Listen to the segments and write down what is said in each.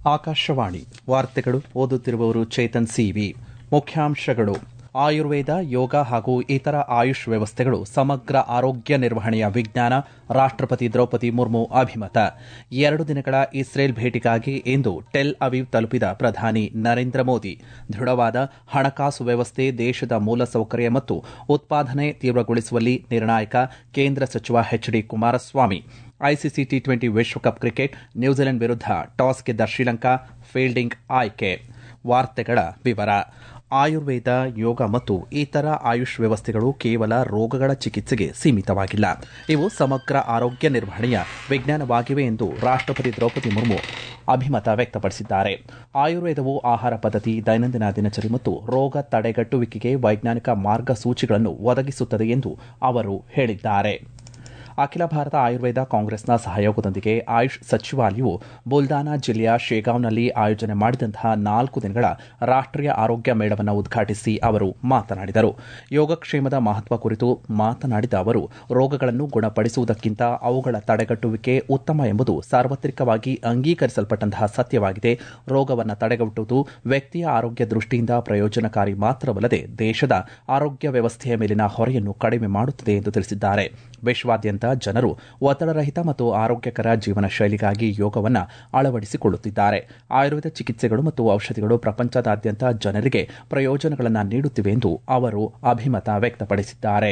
ಆಕಾಶವಾಣಿ ವಾರ್ತೆಗಳು ಓದುತ್ತಿರುವವರು ಚೇತನ್ ಸಿವಿ ಮುಖ್ಯಾಂಶಗಳು ಆಯುರ್ವೇದ ಯೋಗ ಹಾಗೂ ಇತರ ಆಯುಷ್ ವ್ಯವಸ್ಥೆಗಳು ಸಮಗ್ರ ಆರೋಗ್ಯ ನಿರ್ವಹಣೆಯ ವಿಜ್ಞಾನ ರಾಷ್ಟಪತಿ ದ್ರೌಪದಿ ಮುರ್ಮು ಅಭಿಮತ ಎರಡು ದಿನಗಳ ಇಸ್ರೇಲ್ ಭೇಟಿಗಾಗಿ ಇಂದು ಟೆಲ್ ಅವೀವ್ ತಲುಪಿದ ಪ್ರಧಾನಿ ನರೇಂದ್ರ ಮೋದಿ ದೃಢವಾದ ಹಣಕಾಸು ವ್ಯವಸ್ಥೆ ದೇಶದ ಮೂಲಸೌಕರ್ಯ ಮತ್ತು ಉತ್ಪಾದನೆ ತೀವ್ರಗೊಳಿಸುವಲ್ಲಿ ನಿರ್ಣಾಯಕ ಕೇಂದ್ರ ಸಚಿವ H D Kumaraswamy ICC T twenty ವಿಶ್ವಕಪ್ ಕ್ರಿಕೆಟ್ ನ್ಯೂಜಿಲೆಂಡ್ ವಿರುದ್ಧ ಟಾಸ್ ಗೆದ್ದ ಶ್ರೀಲಂಕಾ ಫೀಲ್ಡಿಂಗ್ ಆಯ್ಕೆ ವಾರ್ತೆಗಳ ವಿವರ ಆಯುರ್ವೇದ ಯೋಗ ಮತ್ತು ಇತರ ಆಯುಷ್ ವ್ಯವಸ್ಥೆಗಳು ಕೇವಲ ರೋಗಗಳ ಚಿಕಿತ್ಸೆಗೆ ಸೀಮಿತವಾಗಿಲ್ಲ ಇವು ಸಮಗ್ರ ಆರೋಗ್ಯ ನಿರ್ವಹಣೆಯ ವಿಜ್ಞಾನವಾಗಿವೆ ಎಂದು ರಾಷ್ಟಪತಿ ದ್ರೌಪದಿ ಮುರ್ಮು ಅಭಿಮತ ವ್ಯಕ್ತಪಡಿಸಿದ್ದಾರೆ ಆಯುರ್ವೇದವು ಆಹಾರ ಪದ್ಧತಿ ದೈನಂದಿನ ದಿನಚರಿ ಮತ್ತು ರೋಗ ತಡೆಗಟ್ಟುವಿಕೆಗೆ ವೈಜ್ಞಾನಿಕ ಮಾರ್ಗಸೂಚಿಗಳನ್ನು ಒದಗಿಸುತ್ತದೆ ಎಂದು ಅವರು ಹೇಳಿದ್ದಾರೆ ಅಖಿಲ ಭಾರತ ಆಯುರ್ವೇದ ಕಾಂಗ್ರೆಸ್ನ ಸಹಯೋಗದೊಂದಿಗೆ ಆಯುಷ್ ಸಚಿವಾಲಯವು ಬುಲ್ದಾನಾ ಜಿಲ್ಲೆಯ ಶೇಗಾಂವ್ನಲ್ಲಿ ಆಯೋಜನೆ ಮಾಡಿದಂತಹ ನಾಲ್ಕು ದಿನಗಳ ರಾಷ್ಟೀಯ ಆರೋಗ್ಯ ಮೇಳವನ್ನು ಉದ್ಘಾಟಿಸಿ ಅವರು ಮಾತನಾಡಿದರು ಯೋಗಕ್ಷೇಮದ ಮಹತ್ವ ಕುರಿತು ಮಾತನಾಡಿದ ಅವರು ರೋಗಗಳನ್ನು ಗುಣಪಡಿಸುವುದಕ್ಕಿಂತ ಅವುಗಳ ತಡೆಗಟ್ಟುವಿಕೆ ಉತ್ತಮ ಎಂಬುದು ಸಾರ್ವತ್ರಿಕವಾಗಿ ಅಂಗೀಕರಿಸಲ್ಪಟ್ಟಂತಹ ಸತ್ಯವಾಗಿದೆ ರೋಗವನ್ನು ತಡೆಗಟ್ಟುವುದು ವ್ಯಕ್ತಿಯ ಆರೋಗ್ಯ ದೃಷ್ಟಿಯಿಂದ ಪ್ರಯೋಜನಕಾರಿ ಮಾತ್ರವಲ್ಲದೆ ದೇಶದ ಆರೋಗ್ಯ ವ್ಯವಸ್ಥೆಯ ಮೇಲಿನ ಹೊರೆಯನ್ನು ಕಡಿಮೆ ಮಾಡುತ್ತದೆ ಎಂದು ತಿಳಿಸಿದ್ದಾರೆ ವಿಶ್ವಾದ್ಯಂತ ಜನರು ಒತ್ತಡರಹಿತ ಮತ್ತು ಆರೋಗ್ಯಕರ ಜೀವನ ಶೈಲಿಗಾಗಿ ಯೋಗವನ್ನು ಅಳವಡಿಸಿಕೊಳ್ಳುತ್ತಿದ್ದಾರೆ ಆಯುರ್ವೇದ ಚಿಕಿತ್ಸೆಗಳು ಮತ್ತು ಔಷಧಿಗಳು ಪ್ರಪಂಚದಾದ್ಯಂತ ಜನರಿಗೆ ಪ್ರಯೋಜನಗಳನ್ನು ನೀಡುತ್ತಿವೆ ಎಂದು ಅವರು ಅಭಿಮತ ವ್ಯಕ್ತಪಡಿಸಿದ್ದಾರೆ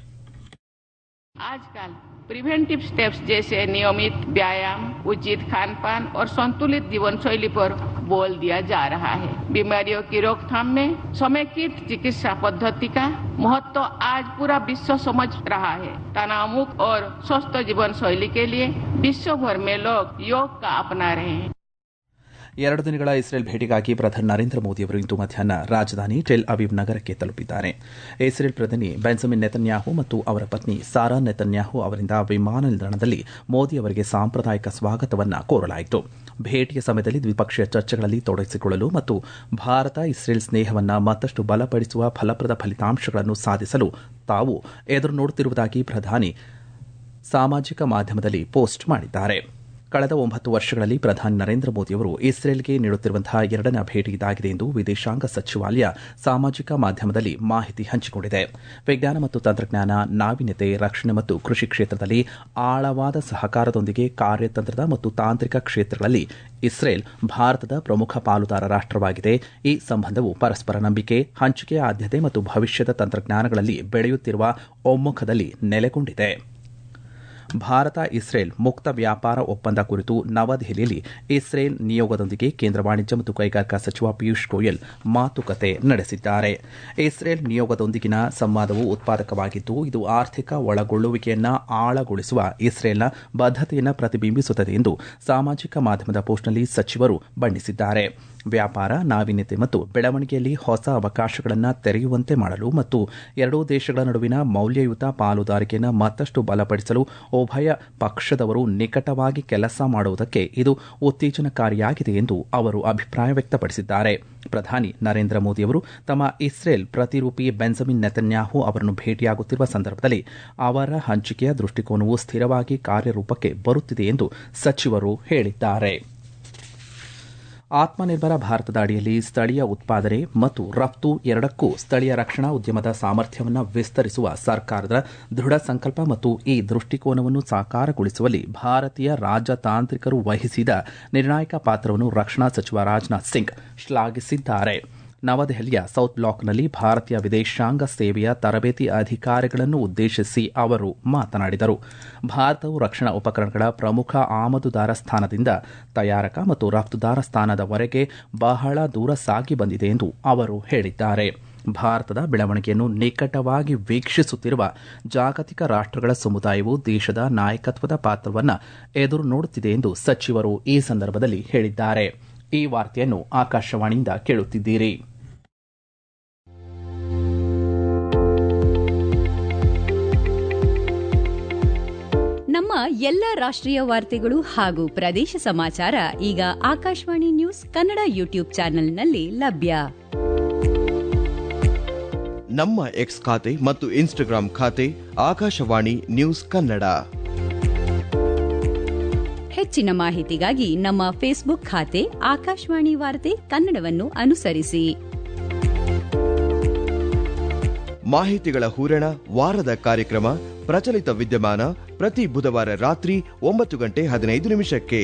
आजकल प्रिवेंटिव स्टेप्स जैसे नियमित व्यायाम उचित खान पान और संतुलित जीवन शैली पर बोल दिया जा रहा है बीमारियों की रोकथाम में समेकित चिकित्सा पद्धति का महत्व आज पूरा विश्व समझ रहा है तनाव मुक्त और स्वस्थ जीवन शैली के लिए विश्व भर में लोग योग का अपना रहे हैं ಎರಡು ದಿನಗಳ ಇಸ್ರೇಲ್ ಭೇಟಿಗಾಗಿ ಪ್ರಧಾನಿ ನರೇಂದ್ರ ಮೋದಿ ಅವರು ಇಂದು ಮಧ್ಯಾಹ್ನ ರಾಜಧಾನಿ ಟೆಲ್ ಅವೀವ್ ನಗರಕ್ಕೆ ತಲುಪಿದ್ದಾರೆ ಇಸ್ರೇಲ್ ಪ್ರಧಾನಿ ಬೆನ್ಸಮಿನ್ ನೆತನ್ಯಾಹು ಮತ್ತು ಅವರ ಪತ್ನಿ ಸಾರಾ ನೆತನ್ಯಾಹು ಅವರಿಂದ ವಿಮಾನ ನಿಲ್ದಾಣದಲ್ಲಿ ಮೋದಿ ಅವರಿಗೆ ಸಾಂಪ್ರದಾಯಿಕ ಸ್ವಾಗತವನ್ನು ಕೋರಲಾಯಿತು ಭೇಟಿಯ ಸಮಯದಲ್ಲಿ ದ್ವಿಪಕ್ಷೀಯ ಚರ್ಚೆಗಳಲ್ಲಿ ತೊಡಗಿಸಿಕೊಳ್ಳಲು ಮತ್ತು ಭಾರತ ಇಸ್ರೇಲ್ ಸ್ನೇಹವನ್ನು ಮತ್ತಷ್ಟು ಬಲಪಡಿಸುವ ಫಲಪ್ರದ ಫಲಿತಾಂಶಗಳನ್ನು ಸಾಧಿಸಲು ತಾವು ಎದುರು ನೋಡುತ್ತಿರುವುದಾಗಿ ಪ್ರಧಾನಿ ಸಾಮಾಜಿಕ ಮಾಧ್ಯಮದಲ್ಲಿ ಪೋಸ್ಟ್ ಮಾಡಿದ್ದಾರೆ ಕಳೆದ ಒಂಬತ್ತು ವರ್ಷಗಳಲ್ಲಿ ಪ್ರಧಾನಿ ನರೇಂದ್ರ ಮೋದಿಯವರು ಇಸ್ರೇಲ್ಗೆ ನೀಡುತ್ತಿರುವಂತಹ ಎರಡನೇ ಭೇಟಿ ಇದಾಗಿದೆ ಎಂದು ವಿದೇಶಾಂಗ ಸಚಿವಾಲಯ ಸಾಮಾಜಿಕ ಮಾಧ್ಯಮದಲ್ಲಿ ಮಾಹಿತಿ ಹಂಚಿಕೊಂಡಿದೆ ವಿಜ್ಞಾನ ಮತ್ತು ತಂತ್ರಜ್ಞಾನ ನಾವೀನ್ಯತೆ ರಕ್ಷಣೆ ಮತ್ತು ಕೃಷಿ ಕ್ಷೇತ್ರದಲ್ಲಿ ಆಳವಾದ ಸಹಕಾರದೊಂದಿಗೆ ಕಾರ್ಯತಂತ್ರದ ಮತ್ತು ತಾಂತ್ರಿಕ ಕ್ಷೇತ್ರಗಳಲ್ಲಿ ಇಸ್ರೇಲ್ ಭಾರತದ ಪ್ರಮುಖ ಪಾಲುದಾರ ರಾಷ್ಟವಾಗಿದೆ ಈ ಸಂಬಂಧವು ಪರಸ್ಪರ ನಂಬಿಕೆ ಹಂಚಿಕೆಯ ಆದ್ಯತೆ ಮತ್ತು ಭವಿಷ್ಯದ ತಂತ್ರಜ್ಞಾನಗಳಲ್ಲಿ ಬೆಳೆಯುತ್ತಿರುವ ಒಮ್ಮುಖದಲ್ಲಿ ನೆಲೆಗೊಂಡಿದೆ ಭಾರತ ಇಸ್ರೇಲ್ ಮುಕ್ತ ವ್ಯಾಪಾರ ಒಪ್ಪಂದ ಕುರಿತು ನವದೆಹಲಿಯಲ್ಲಿ ಇಸ್ರೇಲ್ ನಿಯೋಗದೊಂದಿಗೆ ಕೇಂದ್ರ ವಾಣಿಜ್ಯ ಮತ್ತು ಕೈಗಾರಿಕಾ ಸಚಿವ ಪಿಯೂಷ್ ಗೋಯಲ್ ಮಾತುಕತೆ ನಡೆಸಿದ್ದಾರೆ ಇಸ್ರೇಲ್ ನಿಯೋಗದೊಂದಿಗಿನ ಸಂವಾದವು ಉತ್ಪಾದಕವಾಗಿದ್ದು ಇದು ಆರ್ಥಿಕ ಒಳಗೊಳ್ಳುವಿಕೆಯನ್ನು ಆಳಗೊಳಿಸುವ ಇಸ್ರೇಲ್ನ ಬದ್ಧತೆಯನ್ನು ಪ್ರತಿಬಿಂಬಿಸುತ್ತದೆ ಎಂದು ಸಾಮಾಜಿಕ ಮಾಧ್ಯಮದ ಪೋಸ್ಟ್ನಲ್ಲಿ ಸಚಿವರು ಬಣ್ಣಿಸಿದ್ದಾರೆ ವ್ಯಾಪಾರ ನಾವೀನ್ಯತೆ ಮತ್ತು ಬೆಳವಣಿಗೆಯಲ್ಲಿ ಹೊಸ ಅವಕಾಶಗಳನ್ನು ತೆರೆಯುವಂತೆ ಮಾಡಲು ಮತ್ತು ಎರಡೂ ದೇಶಗಳ ನಡುವಿನ ಮೌಲ್ಯಯುತ ಪಾಲುದಾರಿಕೆಯನ್ನು ಮತ್ತಷ್ಟು ಬಲಪಡಿಸಲು ಉಭಯ ಪಕ್ಷದವರು ನಿಕಟವಾಗಿ ಕೆಲಸ ಮಾಡುವುದಕ್ಕೆ ಇದು ಉತ್ತೇಜನಕಾರಿಯಾಗಿದೆ ಎಂದು ಅವರು ಅಭಿಪ್ರಾಯ ವ್ಯಕ್ತಪಡಿಸಿದ್ದಾರೆ ಪ್ರಧಾನಿ ನರೇಂದ್ರ ಮೋದಿಯವರು ತಮ್ಮ ಇಸ್ರೇಲ್ ಪ್ರತಿರೂಪಿ ಬೆನ್ಸಮಿನ್ ನೆತನ್ಯಾಹು ಅವರನ್ನು ಭೇಟಿಯಾಗುತ್ತಿರುವ ಸಂದರ್ಭದಲ್ಲಿ ಅವರ ಹಂಚಿಕೆಯ ದೃಷ್ಟಿಕೋನವು ಸ್ಥಿರವಾಗಿ ಕಾರ್ಯರೂಪಕ್ಕೆ ಬರುತ್ತಿದೆ ಎಂದು ಸಚಿವರು ಹೇಳಿದ್ದಾರೆ ಆತ್ಮನಿರ್ಭರ ಭಾರತದ ಅಡಿಯಲ್ಲಿ ಸ್ಥಳೀಯ ಉತ್ಪಾದನೆ ಮತ್ತು ರಫ್ತು ಎರಡಕ್ಕೂ ಸ್ಥಳೀಯ ರಕ್ಷಣಾ ಉದ್ಯಮದ ಸಾಮರ್ಥ್ಯವನ್ನು ವಿಸ್ತರಿಸುವ ಸರ್ಕಾರದ ದೃಢ ಸಂಕಲ್ಪ ಮತ್ತು ಈ ದೃಷ್ಟಿಕೋನವನ್ನು ಸಾಕಾರಗೊಳಿಸುವಲ್ಲಿ ಭಾರತೀಯ ರಾಜತಾಂತ್ರಿಕರು ವಹಿಸಿದ ನಿರ್ಣಾಯಕ ಪಾತ್ರವನ್ನು ರಕ್ಷಣಾ ಸಚಿವ ರಾಜನಾಥ್ ಸಿಂಗ್ ಶ್ಲಾಘಿಸಿದ್ದಾರೆ ನವದೆಹಲಿಯ ಸೌತ್ ಬ್ಲಾಕ್ನಲ್ಲಿ ಭಾರತೀಯ ವಿದೇಶಾಂಗ ಸೇವೆಯ ತರಬೇತಿ ಅಧಿಕಾರಿಗಳನ್ನು ಉದ್ದೇಶಿಸಿ ಅವರು ಮಾತನಾಡಿದರು ಭಾರತವು ರಕ್ಷಣಾ ಉಪಕರಣಗಳ ಪ್ರಮುಖ ಆಮದುದಾರ ಸ್ಥಾನದಿಂದ ತಯಾರಕ ಮತ್ತು ರಫ್ತುದಾರ ಸ್ಥಾನದವರೆಗೆ ಬಹಳ ದೂರ ಸಾಗಿ ಬಂದಿದೆ ಎಂದು ಅವರು ಹೇಳಿದ್ದಾರೆ ಭಾರತದ ಬೆಳವಣಿಗೆಯನ್ನು ನಿಕಟವಾಗಿ ವೀಕ್ಷಿಸುತ್ತಿರುವ ಜಾಗತಿಕ ರಾಷ್ಟಗಳ ಸಮುದಾಯವು ದೇಶದ ನಾಯಕತ್ವದ ಪಾತ್ರವನ್ನು ಎದುರು ನೋಡುತ್ತಿದೆ ಎಂದು ಸಚಿವರು ಈ ಸಂದರ್ಭದಲ್ಲಿ ಹೇಳಿದ್ದಾರೆ ಈ ವಾರ್ತೆಯನ್ನು ಆಕಾಶವಾಣಿಯಿಂದ ಕೇಳುತ್ತಿದ್ದೀರಿ ನಮ್ಮ ಎಲ್ಲ ರಾಷ್ಟ್ರೀಯ ವಾರ್ತೆಗಳು ಹಾಗೂ ಪ್ರದೇಶ ಸಮಾಚಾರ ಈಗ ಆಕಾಶವಾಣಿ ನ್ಯೂಸ್ ಕನ್ನಡ ಯೂಟ್ಯೂಬ್ ಚಾನೆಲ್ನಲ್ಲಿ ಲಭ್ಯ ನಮ್ಮ ಎಕ್ಸ್ ಖಾತೆ ಮತ್ತು ಇನ್ಸ್ಟಾಗ್ರಾಂ ಖಾತೆ ಆಕಾಶವಾಣಿ ನ್ಯೂಸ್ ಕನ್ನಡ ಹೆಚ್ಚಿನ ಮಾಹಿತಿಗಾಗಿ ನಮ್ಮ ಫೇಸ್ಬುಕ್ ಖಾತೆ ಆಕಾಶವಾಣಿ ವಾರ್ತೆ ಕನ್ನಡವನ್ನು ಅನುಸರಿಸಿ ಮಾಹಿತಿಗಳ ಹೂರಣ ವಾರದ ಕಾರ್ಯಕ್ರಮ ಪ್ರಚಲಿತ ವಿದ್ಯಮಾನ ಪ್ರತಿ ಬುಧವಾರ ರಾತ್ರಿ ಒಂಬತ್ತು ಗಂಟೆ ಹದಿನೈದು ನಿಮಿಷಕ್ಕೆ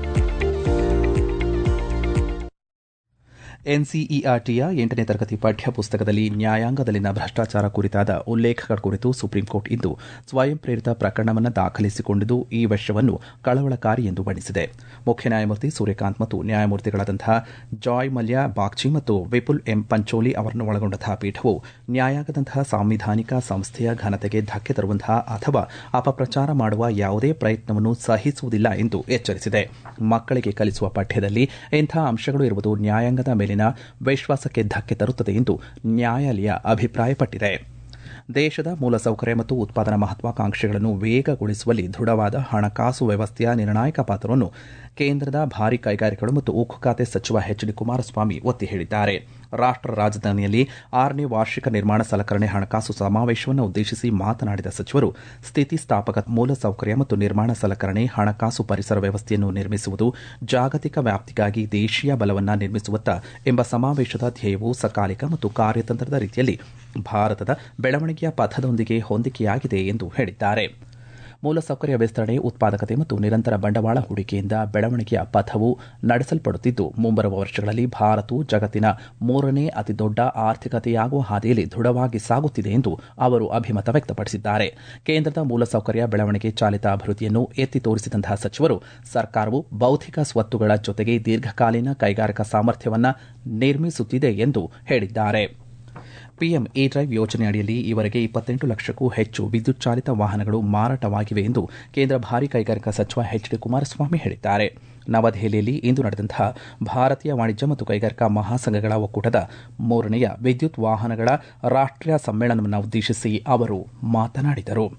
ಎನ್ಸಿಇಆರ್ಟಿಯ ಎಂಟನೇ ತರಗತಿ ಪಠ್ಯ ಪುಸ್ತಕದಲ್ಲಿ ನ್ಯಾಯಾಂಗದಲ್ಲಿನ ಭ್ರಷ್ಟಾಚಾರ ಕುರಿತಾದ ಉಲ್ಲೇಖಗಳ ಕುರಿತು ಸುಪ್ರೀಂಕೋರ್ಟ್ ಇಂದು ಸ್ವಯಂ ಪ್ರೇರಿತ ಪ್ರಕರಣವನ್ನು ದಾಖಲಿಸಿಕೊಂಡಿದ್ದು ಈ ವಿಷಯವನ್ನು ಕಳವಳಕಾರಿ ಎಂದು ಬಣ್ಣಿಸಿದೆ ಮುಖ್ಯ ನ್ಯಾಯಮೂರ್ತಿ ಸೂರ್ಯಕಾಂತ್ ಮತ್ತು ನ್ಯಾಯಮೂರ್ತಿಗಳಾದಂತಹ ಜಾಯ್ ಮಲ್ಯ ಬಾಗ್ಚಿ ಮತ್ತು ವಿಪುಲ್ ಎಂ ಪಂಚೋಲಿ ಅವರನ್ನು ಒಳಗೊಂಡಂತಹ ಪೀಠವು ನ್ಯಾಯಾಂಗದಂತಹ ಸಾಂವಿಧಾನಿಕ ಸಂಸ್ಥೆಯ ಘನತೆಗೆ ಧಕ್ಕೆ ತರುವಂತಹ ಅಥವಾ ಅಪಪ್ರಚಾರ ಮಾಡುವ ಯಾವುದೇ ಪ್ರಯತ್ನವನ್ನು ಸಹಿಸುವುದಿಲ್ಲ ಎಂದು ಎಚ್ಚರಿಸಿದೆ ಮಕ್ಕಳಿಗೆ ಕಲಿಸುವ ಪಠ್ಯದಲ್ಲಿ ಇಂಥ ಅಂಶಗಳು ಇರುವುದು ನ್ಯಾಯಾಂಗದ ಮೇಲಿನ ವಿಶ್ವಾಸಕ್ಕೆ ಧಕ್ಕೆ ತರುತ್ತದೆ ಎಂದು ನ್ಯಾಯಾಲಯ ಅಭಿಪ್ರಾಯಪಟ್ಟಿದೆ ದೇಶದ ಮೂಲಸೌಕರ್ಯ ಮತ್ತು ಉತ್ಪಾದನಾ ಮಹತ್ವಾಕಾಂಕ್ಷೆಗಳನ್ನು ವೇಗಗೊಳಿಸುವಲ್ಲಿ ದೃಢವಾದ ಹಣಕಾಸು ವ್ಯವಸ್ಥೆಯ ನಿರ್ಣಾಯಕ ಪಾತ್ರವನ್ನು ಕೇಂದ್ರದ ಭಾರಿ ಕೈಗಾರಿಕೆಗಳು ಮತ್ತು ಉಕ್ಕು ಖಾತೆ ಸಚಿವ ಎಚ್ ಡಿ ಕುಮಾರಸ್ವಾಮಿ ಒತ್ತಿ ಹೇಳಿದ್ದಾರೆ ರಾಷ್ಟ್ರ ರಾಜಧಾನಿಯಲ್ಲಿ ಆರನೇ ವಾರ್ಷಿಕ ನಿರ್ಮಾಣ ಸಲಕರಣೆ ಹಣಕಾಸು ಸಮಾವೇಶವನ್ನು ಉದ್ದೇಶಿಸಿ ಮಾತನಾಡಿದ ಸಚಿವರು ಸ್ಥಿತಿಸ್ಥಾಪಕ ಮೂಲಸೌಕರ್ಯ ಮತ್ತು ನಿರ್ಮಾಣ ಸಲಕರಣೆ ಹಣಕಾಸು ಪರಿಸರ ವ್ಯವಸ್ಥೆಯನ್ನು ನಿರ್ಮಿಸುವುದು ಜಾಗತಿಕ ವ್ಯಾಪ್ತಿಗಾಗಿ ದೇಶೀಯ ಬಲವನ್ನು ನಿರ್ಮಿಸುವತ್ತ ಎಂಬ ಸಮಾವೇಶದ ಧ್ಯೇಯವು ಸಕಾಲಿಕ ಮತ್ತು ಕಾರ್ಯತಂತ್ರದ ರೀತಿಯಲ್ಲಿ ಭಾರತದ ಬೆಳವಣಿಗೆಯ ಪಥದೊಂದಿಗೆ ಹೊಂದಿಕೆಯಾಗಿದೆ ಎಂದು ಹೇಳಿದ್ದಾರೆ ಮೂಲಸೌಕರ್ಯ ವಿಸ್ತರಣೆ ಉತ್ಪಾದಕತೆ ಮತ್ತು ನಿರಂತರ ಬಂಡವಾಳ ಹೂಡಿಕೆಯಿಂದ ಬೆಳವಣಿಗೆಯ ಪಥವು ನಡೆಸಲ್ಪಡುತ್ತಿದ್ದು ಮುಂಬರುವ ವರ್ಷಗಳಲ್ಲಿ ಭಾರತವು ಜಗತ್ತಿನ ಮೂರನೇ ಅತಿದೊಡ್ಡ ಆರ್ಥಿಕತೆಯಾಗುವ ಹಾದಿಯಲ್ಲಿ ದೃಢವಾಗಿ ಸಾಗುತ್ತಿದೆ ಎಂದು ಅವರು ಅಭಿಮತ ವ್ಯಕ್ತಪಡಿಸಿದ್ದಾರೆ ಕೇಂದ್ರದ ಮೂಲಸೌಕರ್ಯ ಬೆಳವಣಿಗೆ ಚಾಲಿತ ಅಭಿವೃದ್ಧಿಯನ್ನು ಎತ್ತಿ ತೋರಿಸಿದಂತಹ ಸಚಿವರು ಸರ್ಕಾರವು ಬೌದ್ಧಿಕ ಸ್ವತ್ತುಗಳ ಜೊತೆಗೆ ದೀರ್ಘಕಾಲೀನ ಕೈಗಾರಿಕಾ ಸಾಮರ್ಥ್ಯವನ್ನು ನಿರ್ಮಿಸುತ್ತಿದೆ ಎಂದು ಹೇಳಿದ್ದಾರೆ ಪಿಎಂ ಇ ಡ್ರೈವ್ ಯೋಜನೆಯಡಿಯಲ್ಲಿ ಈವರೆಗೆ ಇಪ್ಪತ್ತೆಂಟು ಲಕ್ಷಕ್ಕೂ ಹೆಚ್ಚು ವಿದ್ಯುತ್ ಚಾಲಿತ ವಾಹನಗಳು ಮಾರಾಟವಾಗಿವೆ ಎಂದು ಕೇಂದ್ರ ಭಾರಿ ಕೈಗಾರಿಕಾ ಸಚಿವ ಎಚ್ ಡಿ ಕುಮಾರಸ್ವಾಮಿ ಹೇಳಿದ್ದಾರೆ ನವದೆಹಲಿಯಲ್ಲಿ ಇಂದು ನಡೆದಂತಹ ಭಾರತೀಯ ವಾಣಿಜ್ಯ ಮತ್ತು ಕೈಗಾರಿಕಾ ಮಹಾಸಂಘಗಳ ಒಕ್ಕೂಟದ ಮೂರನೆಯ ವಿದ್ಯುತ್ ವಾಹನಗಳ ರಾಷ್ಟೀಯ ಸಮ್ಮೇಳನವನ್ನು ಉದ್ದೇಶಿಸಿ ಅವರು ಮಾತನಾಡಿದರು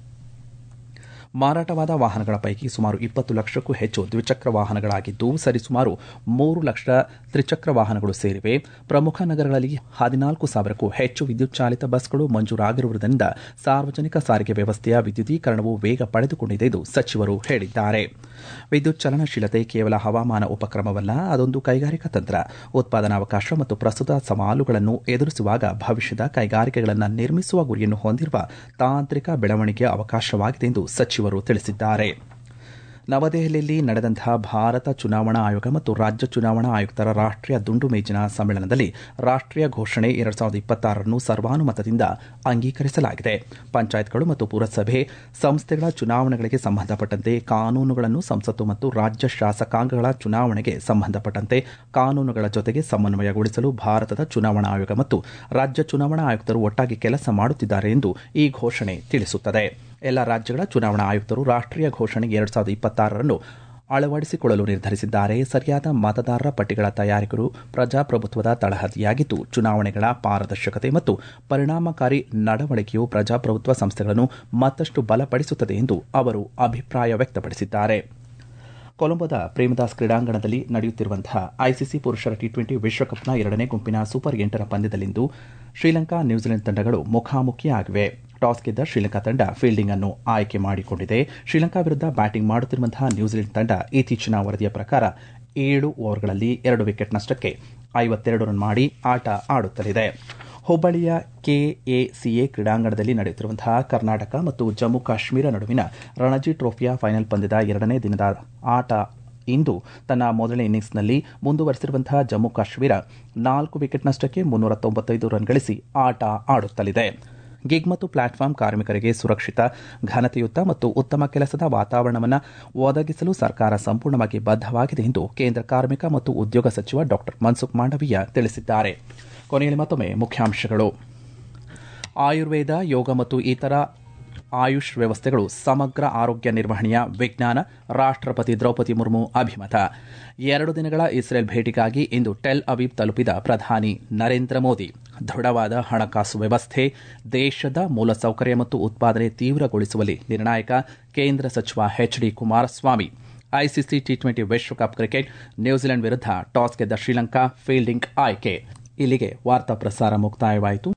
ಮಾರಾಟವಾದ ವಾಹನಗಳ ಪೈಕಿ ಸುಮಾರು ಇಪ್ಪತ್ತು ಲಕ್ಷಕ್ಕೂ ಹೆಚ್ಚು ದ್ವಿಚಕ್ರ ವಾಹನಗಳಾಗಿದ್ದು ಸರಿಸುಮಾರು ಮೂರು ಲಕ್ಷ ತ್ರಿಚಕ್ರ ವಾಹನಗಳು ಸೇರಿವೆ ಪ್ರಮುಖ ನಗರಗಳಲ್ಲಿ ಹದಿನಾಲ್ಕು ಸಾವಿರಕ್ಕೂ ಹೆಚ್ಚು ವಿದ್ಯುತ್ ಚಾಲಿತ ಬಸ್ಗಳು ಮಂಜೂರಾಗಿರುವುದರಿಂದ ಸಾರ್ವಜನಿಕ ಸಾರಿಗೆ ವ್ಯವಸ್ಥೆಯ ವಿದ್ಯುದೀಕರಣವು ವೇಗ ಪಡೆದುಕೊಂಡಿದೆ ಎಂದು ಸಚಿವರು ಹೇಳಿದ್ದಾರೆ ವಿದ್ಯುತ್ ಚಲನಶೀಲತೆ ಕೇವಲ ಹವಾಮಾನ ಉಪಕ್ರಮವಲ್ಲ ಅದೊಂದು ಕೈಗಾರಿಕಾ ತಂತ್ರ ಉತ್ಪಾದನಾವಕಾಶ ಮತ್ತು ಪ್ರಸ್ತುತ ಸವಾಲುಗಳನ್ನು ಎದುರಿಸುವಾಗ ಭವಿಷ್ಯದ ಕೈಗಾರಿಕೆಗಳನ್ನು ನಿರ್ಮಿಸುವ ಗುರಿಯನ್ನು ಹೊಂದಿರುವ ತಾಂತ್ರಿಕ ಬೆಳವಣಿಗೆಯ ಅವಕಾಶವಾಗಿದೆ ಎಂದು ಸಚಿವರು ತಿಳಿಸಿದ್ದಾರೆ ನವದೆಹಲಿಯಲ್ಲಿ ನಡೆದಂತಹ ಭಾರತ ಚುನಾವಣಾ ಆಯೋಗ ಮತ್ತು ರಾಜ್ಯ ಚುನಾವಣಾ ಆಯುಕ್ತರ ರಾಷ್ಟೀಯ ದುಂಡು ಮೇಜಿನ ಸಮ್ಮೇಳನದಲ್ಲಿ ರಾಷ್ಟೀಯ ಘೋಷಣೆ ಎರಡ್ ಸಾವಿರದ ಇಪ್ಪತ್ತಾರನ್ನು ಸರ್ವಾನುಮತದಿಂದ ಅಂಗೀಕರಿಸಲಾಗಿದೆ ಪಂಚಾಯತ್ಗಳು ಮತ್ತು ಪುರಸಭೆ ಸಂಸ್ಥೆಗಳ ಚುನಾವಣೆಗಳಿಗೆ ಸಂಬಂಧಪಟ್ಟಂತೆ ಕಾನೂನುಗಳನ್ನು ಸಂಸತ್ತು ಮತ್ತು ರಾಜ್ಯ ಶಾಸಕಾಂಗಗಳ ಚುನಾವಣೆಗೆ ಸಂಬಂಧಪಟ್ಟಂತೆ ಕಾನೂನುಗಳ ಜೊತೆಗೆ ಸಮನ್ವಯಗೊಳಿಸಲು ಭಾರತದ ಚುನಾವಣಾ ಆಯೋಗ ಮತ್ತು ರಾಜ್ಯ ಚುನಾವಣಾ ಆಯುಕ್ತರು ಒಟ್ಟಾಗಿ ಕೆಲಸ ಮಾಡುತ್ತಿದ್ದಾರೆ ಎಂದು ಈ ಘೋಷಣೆ ತಿಳಿಸುತ್ತದೆ ಎಲ್ಲ ರಾಜ್ಯಗಳ ಚುನಾವಣಾ ಆಯುಕ್ತರು ರಾಷ್ಟೀಯ ಘೋಷಣೆ ಎರಡ್ ಸಾವಿರದ ಇಪ್ಪತ್ತಾರರನ್ನು ಅಳವಡಿಸಿಕೊಳ್ಳಲು ನಿರ್ಧರಿಸಿದ್ದಾರೆ ಸರಿಯಾದ ಮತದಾರರ ಪಟ್ಟಿಗಳ ತಯಾರಿಕರು ಪ್ರಜಾಪ್ರಭುತ್ವದ ತಳಹದಿಯಾಗಿದ್ದು ಚುನಾವಣೆಗಳ ಪಾರದರ್ಶಕತೆ ಮತ್ತು ಪರಿಣಾಮಕಾರಿ ನಡವಳಿಕೆಯು ಪ್ರಜಾಪ್ರಭುತ್ವ ಸಂಸ್ಥೆಗಳನ್ನು ಮತ್ತಷ್ಟು ಬಲಪಡಿಸುತ್ತದೆ ಎಂದು ಅವರು ಅಭಿಪ್ರಾಯ ವ್ಯಕ್ತಪಡಿಸಿದ್ದಾರೆ ಕೊಲಂಬೋದ ಪ್ರೇಮದಾಸ್ ಕ್ರೀಡಾಂಗಣದಲ್ಲಿ ನಡೆಯುತ್ತಿರುವಂತಹ ಐಸಿಸಿ ಪುರುಷರ ಟಿ ಟ್ವೆಂಟಿ ವಿಶ್ವಕಪ್ನ ಎರಡನೇ ಗುಂಪಿನ ಸೂಪರ್ ಎಂಟರ ಪಂದ್ಯದಲ್ಲಿಂದು ಶ್ರೀಲಂಕಾ ನ್ಯೂಜಿಲೆಂಡ್ ತಂಡಗಳು ಮುಖಾಮುಖಿಯಾಗಿವೆ ಟಾಸ್ ಗೆದ್ದ ಶ್ರೀಲಂಕಾ ತಂಡ ಫೀಲ್ಡಿಂಗ್ ಅನ್ನು ಆಯ್ಕೆ ಮಾಡಿಕೊಂಡಿದೆ ಶ್ರೀಲಂಕಾ ವಿರುದ್ಧ ಬ್ಯಾಟಿಂಗ್ ಮಾಡುತ್ತಿರುವಂತಹ ನ್ಯೂಜಿಲೆಂಡ್ ತಂಡ ಇತ್ತೀಚಿನ ವರದಿಯ ಪ್ರಕಾರ ಏಳು ಓವರ್ಗಳಲ್ಲಿ ಎರಡು ವಿಕೆಟ್ ನಷ್ಟಕ್ಕೆ ಐವತ್ತೆರಡು ರನ್ ಮಾಡಿ ಆಟ ಆಡುತ್ತಲಿದೆ ಹುಬ್ಬಳ್ಳಿಯ ಕೆಎಸಿಎ ಕ್ರೀಡಾಂಗಣದಲ್ಲಿ ನಡೆಯುತ್ತಿರುವಂತಹ ಕರ್ನಾಟಕ ಮತ್ತು ಜಮ್ಮು ಕಾಶ್ಮೀರ ನಡುವಿನ ರಣಜಿ ಟ್ರೋಫಿಯ ಫೈನಲ್ ಪಂದ್ಯದ ಎರಡನೇ ದಿನದ ಆಟ ಇಂದು ತನ್ನ ಮೊದಲನೇ ಇನ್ನಿಂಗ್ಸ್ನಲ್ಲಿ ಮುಂದುವರೆಸಿರುವಂತಹ ಜಮ್ಮು ಕಾಶ್ಮೀರ ನಾಲ್ಕು ವಿಕೆಟ್ ನಷ್ಟಕ್ಕೆ ಮುನ್ನೂರ ತೊಂಬತ್ತೈದು ರನ್ ಗಳಿಸಿ ಆಟ ಆಡುತ್ತಲಿದೆ ಗಿಗ್ ಮತ್ತು ಪ್ಲಾಟ್ಫಾರ್ಮ್ ಕಾರ್ಮಿಕರಿಗೆ ಸುರಕ್ಷಿತ ಘನತೆಯುತ ಮತ್ತು ಉತ್ತಮ ಕೆಲಸದ ವಾತಾವರಣವನ್ನು ಒದಗಿಸಲು ಸರ್ಕಾರ ಸಂಪೂರ್ಣವಾಗಿ ಬದ್ಧವಾಗಿದೆ ಎಂದು ಕೇಂದ್ರ ಕಾರ್ಮಿಕ ಮತ್ತು ಉದ್ಯೋಗ ಸಚಿವ ಡಾ ಮನ್ಸುಖ್ ಮಾಂಡವೀಯ ತಿಳಿಸಿದ್ದಾರೆ ಕೊನೆಯಲ್ಲಿ ಮತ್ತೊಮ್ಮೆ ಮುಖ್ಯಾಂಶಗಳು ಆಯುರ್ವೇದ ಯೋಗ ಮತ್ತು ಇತರ ಆಯುಷ್ ವ್ಯವಸ್ಥೆಗಳು ಸಮಗ್ರ ಆರೋಗ್ಯ ನಿರ್ವಹಣೆಯ ವಿಜ್ಞಾನ ರಾಷ್ಟ್ರಪತಿ ದ್ರೌಪದಿ ಮುರ್ಮು ಅಭಿಮತ ಎರಡು ದಿನಗಳ ಇಸ್ರೇಲ್ ಭೇಟಿಗಾಗಿ ಇಂದು ಟೆಲ್ ಅವೀವ್ ತಲುಪಿದ ಪ್ರಧಾನಿ ನರೇಂದ್ರ ಮೋದಿ ದೃಢವಾದ ಹಣಕಾಸು ವ್ಯವಸ್ಥೆ ದೇಶದ ಮೂಲಸೌಕರ್ಯ ಮತ್ತು ಉತ್ಪಾದನೆ ತೀವ್ರಗೊಳಿಸುವಲ್ಲಿ ನಿರ್ಣಾಯಕ ಕೇಂದ್ರ ಸಚಿವ H D Kumaraswamy ICC T twenty ವಿಶ್ವಕಪ್ ಕ್ರಿಕೆಟ್ ನ್ಯೂಜಿಲೆಂಡ್ ವಿರುದ್ಧ ಟಾಸ್ ಗೆದ್ದ ಶ್ರೀಲಂಕಾ ಫೀಲ್ಡಿಂಗ್ ಆಯ್ಕೆ ಇಲ್ಲಿಗೆ ವಾರ್ತಾ ಪ್ರಸಾರ ಮುಕ್ತಾಯವಾಯಿತು